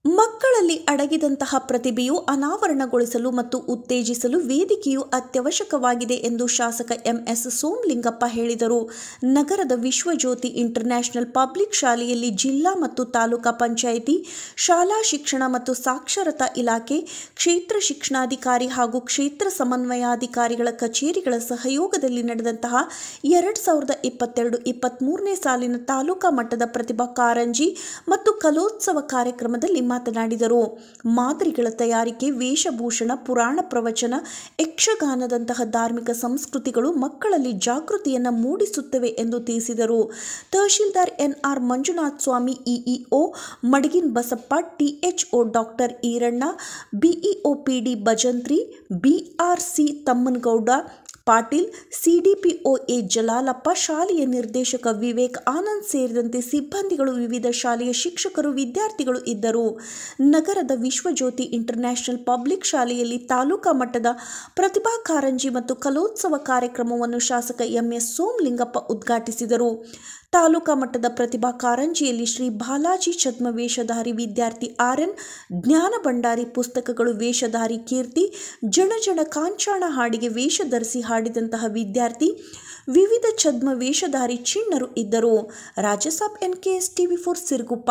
ಮಕ್ಕಳಲ್ಲಿ ಅಡಗಿದಂತಹ ಪ್ರತಿಭೆಯು ಅನಾವರಣಗೊಳಿಸಲು ಮತ್ತು ಉತ್ತೇಜಿಸಲು ವೇದಿಕೆಯು ಅತ್ಯವಶ್ಯಕವಾಗಿದೆ ಎಂದು ಶಾಸಕ ಎಂಎಸ್ ಸೋಮಲಿಂಗಪ್ಪ ಹೇಳಿದರು ನಗರದ ವಿಶ್ವಜ್ಯೋತಿ ಇಂಟರ್ನ್ಯಾಷನಲ್ ಪಬ್ಲಿಕ್ ಶಾಲೆಯಲ್ಲಿ ಜಿಲ್ಲಾ ಮತ್ತು ತಾಲೂಕಾ ಪಂಚಾಯಿತಿ ಶಾಲಾ ಶಿಕ್ಷಣ ಮತ್ತು ಸಾಕ್ಷರತಾ ಇಲಾಖೆ ಕ್ಷೇತ್ರ ಶಿಕ್ಷಣಾಧಿಕಾರಿ ಹಾಗೂ ಕ್ಷೇತ್ರ ಸಮನ್ವಯಾಧಿಕಾರಿಗಳ ಕಚೇರಿಗಳ ಸಹಯೋಗದಲ್ಲಿ ನಡೆದಂತಹ ಎರಡು ಸಾವಿರದ ಇಪ್ಪತ್ತೆರಡು ಇಪ್ಪತ್ತ್ಮೂರನೇ ಸಾಲಿನ ತಾಲೂಕಾ ಮಟ್ಟದ ಪ್ರತಿಭಾ ಕಾರಂಜಿ ಮತ್ತು ಕಲೋತ್ಸವ ಕಾರ್ಯಕ್ರಮದಲ್ಲಿ ಮಾತನಾಡಿದರು ಮಾದರಿಗಳ ತಯಾರಿಕೆ ವೇಷಭೂಷಣ ಪುರಾಣ ಪ್ರವಚನ ಯಕ್ಷಗಾನದಂತಹ ಧಾರ್ಮಿಕ ಸಂಸ್ಕೃತಿಗಳು ಮಕ್ಕಳಲ್ಲಿ ಜಾಗೃತಿಯನ್ನು ಮೂಡಿಸುತ್ತವೆ ಎಂದು ತಿಳಿಸಿದರು tahsildar NR Manjunath Swamy EEO Madagin Basappa THO doctor Eranna BEO PD Bhajantri BRC Tammanagouda Patil CDPO A Jalalappa ಶಾಲೆಯ ನಿರ್ದೇಶಕ ವಿವೇಕ್ ಆನಂದ್ ಸೇರಿದಂತೆ ಸಿಬ್ಬಂದಿಗಳು ವಿವಿಧ ಶಾಲೆಯ ಶಿಕ್ಷಕರು ವಿದ್ಯಾರ್ಥಿಗಳು ಇದ್ದರು ನಗರದ ವಿಶ್ವಜ್ಯೋತಿ ಇಂಟರ್ನ್ಯಾಷನಲ್ ಪಬ್ಲಿಕ್ ಶಾಲೆಯಲ್ಲಿ ತಾಲೂಕಾ ಮಟ್ಟದ ಪ್ರತಿಭಾ ಕಾರಂಜಿ ಮತ್ತು ಕಲೋತ್ಸವ ಕಾರ್ಯಕ್ರಮವನ್ನು ಶಾಸಕ ಎಂಎಸ್ ಸೋಮಲಿಂಗಪ್ಪ ಉದ್ಘಾಟಿಸಿದರು ತಾಲೂಕಾ ಮಟ್ಟದ ಪ್ರತಿಭಾ ಕಾರಂಜಿಯಲ್ಲಿ ಶ್ರೀ ಬಾಲಾಜಿ ಛದ್ಮ ವೇಷಧಾರಿ ವಿದ್ಯಾರ್ಥಿ ಆರ್ಎನ್ ಜ್ಞಾನ ಭಂಡಾರಿ ಪುಸ್ತಕಗಳು ವೇಷಧಾರಿ ಕೀರ್ತಿ ಜಣ ಜಣ ಕಾಂಚಾಣ ಹಾಡಿಗೆ ವೇಷ ಧರಿಸಿ ಹಾಡಿದಂತಹ ವಿದ್ಯಾರ್ಥಿ ವಿವಿಧ ಛದ್ಮ ವೇಷಧಾರಿ ಚಿಣ್ಣರು ಇದ್ದರು Rajasab N K S TV four Siruguppa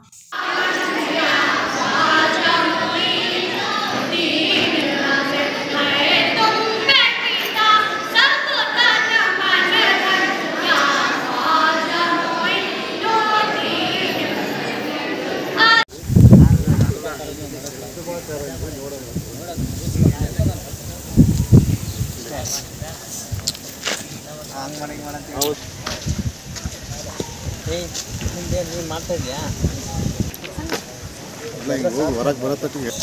ಏಯ್ ನಿಂದೆ ನೀನು ಮಾಡ್ತಾ ಇದೆಯಾ ಇಲ್ಲ ಈಗ ಹೋಗಿ ಹೊರಗೆ ಬರತ್ತಟ್ಟಿಗೆ